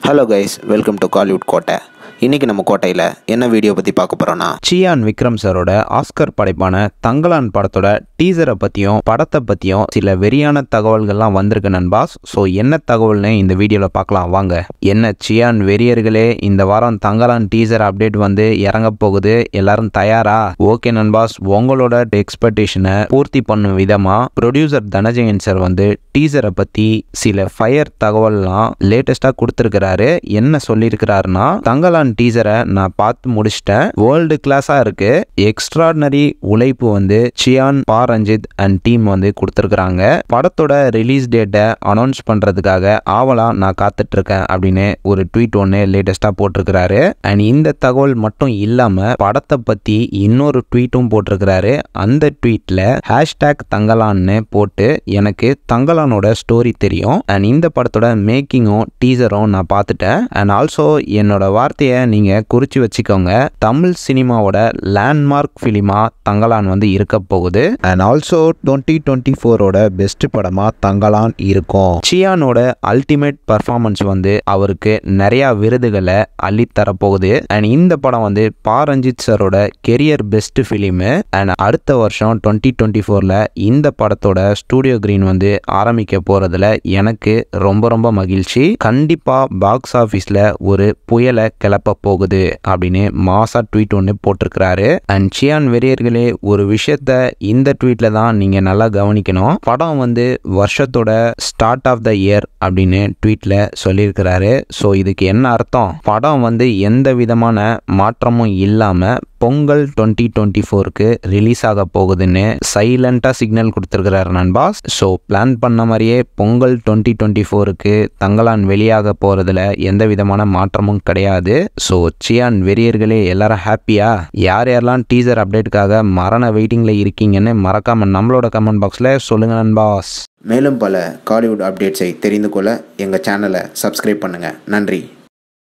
hello guys welcome to Kollywood Kottai இன்றைக்கி நம்ம கோட்டையில் என்ன வீடியோ பற்றி பார்க்க போகிறோன்னா சியான் விக்ரம் சாரோட ஆஸ்கர் படைப்பான தங்கலான் படத்தோட டீசரை பற்றியும் படத்தை பற்றியும் சில வெறியான தகவல்கள்லாம் வந்திருக்கு நண்பாஸ் ஸோ என்ன தகவல்னு இந்த வீடியோவில் பார்க்கலாம் வாங்க என்ன சியான் வெறியர்களே இந்த வாரம் தங்கலான் டீசர் அப்டேட் வந்து இறங்க போகுது எல்லாரும் தயாரா ஓகே நண்பாஸ் உங்களோட எக்ஸ்பெக்டேஷனை பூர்த்தி பண்ணும் விதமாக ப்ரொடியூசர் தனஜெயன் சார் வந்து டீசரை பற்றி சில ஃபயர் தகவல்லாம் லேட்டஸ்ட்டாக கொடுத்துருக்கிறாரு என்ன சொல்லியிருக்கிறாருன்னா தங்கலான் டீசரை நான் பார்த்து முடிச்சிட்டேன் வேர்ல்டு கிளாஸாக இருக்கு எக்ஸ்ட்ராடினரி உழைப்பு வந்து சியான் பா ரஞ்சித் அண்ட் டீம் வந்து கொடுத்துருக்குறாங்க படத்தோட ரிலீஸ் டேட்டை அனௌன்ஸ் பண்ணுறதுக்காக ஆவலா நான் காத்துட்டு இருக்கேன் அப்படின்னு ஒரு ட்வீட் ஒன்று லேட்டஸ்ட்டாக போட்டிருக்கிறாரு அண்ட் இந்த தகவல் மட்டும் இல்லாமல் படத்தை பற்றி இன்னொரு ட்வீட்டும் போட்டிருக்கிறாரு அந்த ட்வீட்டில் ஹேஷ்டேக் தங்கலான்னு போட்டு எனக்கு தங்கலானோட ஸ்டோரி தெரியும் அண்ட் இந்த படத்தோட மேக்கிங்கும் டீசரும் நான் பார்த்துட்டேன் அண்ட் ஆல்சோ என்னோட வார்த்தையை நீங்கள் குறித்து வச்சுக்கோங்க தமிழ் சினிமாவோட லேண்ட்மார்க் ஃபிலிமா தங்கலான் வந்து இருக்க போகுது அண்ட் ஆல்சோ டுவெண்ட்டி டுவெண்ட்டி ஃபோரோட பெஸ்ட் படமாக தங்கலான் இருக்கும் சியானோட அல்டிமேட் பர்ஃபார்மன்ஸ் வந்து அவருக்கு நிறையா விருதுகளை அள்ளித்தர போகுது அண்ட் இந்த படம் வந்து பா ரஞ்சித் சாரோட கெரியர் பெஸ்ட் ஃபிலிமு அண்ட் அடுத்த வருஷம் டுவெண்ட்டி டுவெண்ட்டி ஃபோரில் இந்த படத்தோட ஸ்டூடியோ கிரீன் வந்து ஆரம்பிக்க போகிறதுல எனக்கு ரொம்ப ரொம்ப மகிழ்ச்சி கண்டிப்பாக பாக்ஸ் ஆஃபீஸில் ஒரு புயலை கிளப்ப போகுது அப்படின்னு மாசா ட்வீட் ஒன்று போட்டிருக்கிறாரு அண்ட் சியான் வெறியர்களே ஒரு விஷயத்த இந்த ட்வீட்ல தான் நீங்க நல்லா கவனிக்கணும் படம் வந்து வருஷத்தோட ஸ்டார்ட் ஆஃப் த இயர் அப்படின்னு ட்வீட்ல சொல்லியிருக்கிறாரு ஸோ இதுக்கு என்ன அர்த்தம் படம் வந்து எந்த விதமான மாற்றமும் இல்லாம பொங்கல் டுவெண்ட்டி டுவெண்ட்டி ஃபோருக்கு ரிலீஸ் ஆக போகுதுன்னு சைலண்டாக சிக்னல் கொடுத்துருக்கிறாரு நண்பாஸ் ஸோ பிளான் பண்ண மாதிரியே பொங்கல் டுவெண்ட்டி டுவெண்ட்டி ஃபோருக்கு தங்கலான் வெளியாக போகிறதுல எந்த விதமான மாற்றமும் கிடையாது ஸோ சியான் வெறியர்களே எல்லாரும் ஹாப்பியா யார் யாரெல்லாம் டீசர் அப்டேட்டுக்காக மரண வெயிட்டிங்கில் இருக்கீங்கன்னு மறக்காம நம்மளோட கமெண்ட் பாக்ஸில் சொல்லுங்க நண்பாஸ் மேலும் பல காலிவுட் அப்டேட்ஸை தெரிந்து கொள்ள எங்கள் சேனலை சப்ஸ்கிரைப் பண்ணுங்கள் நன்றி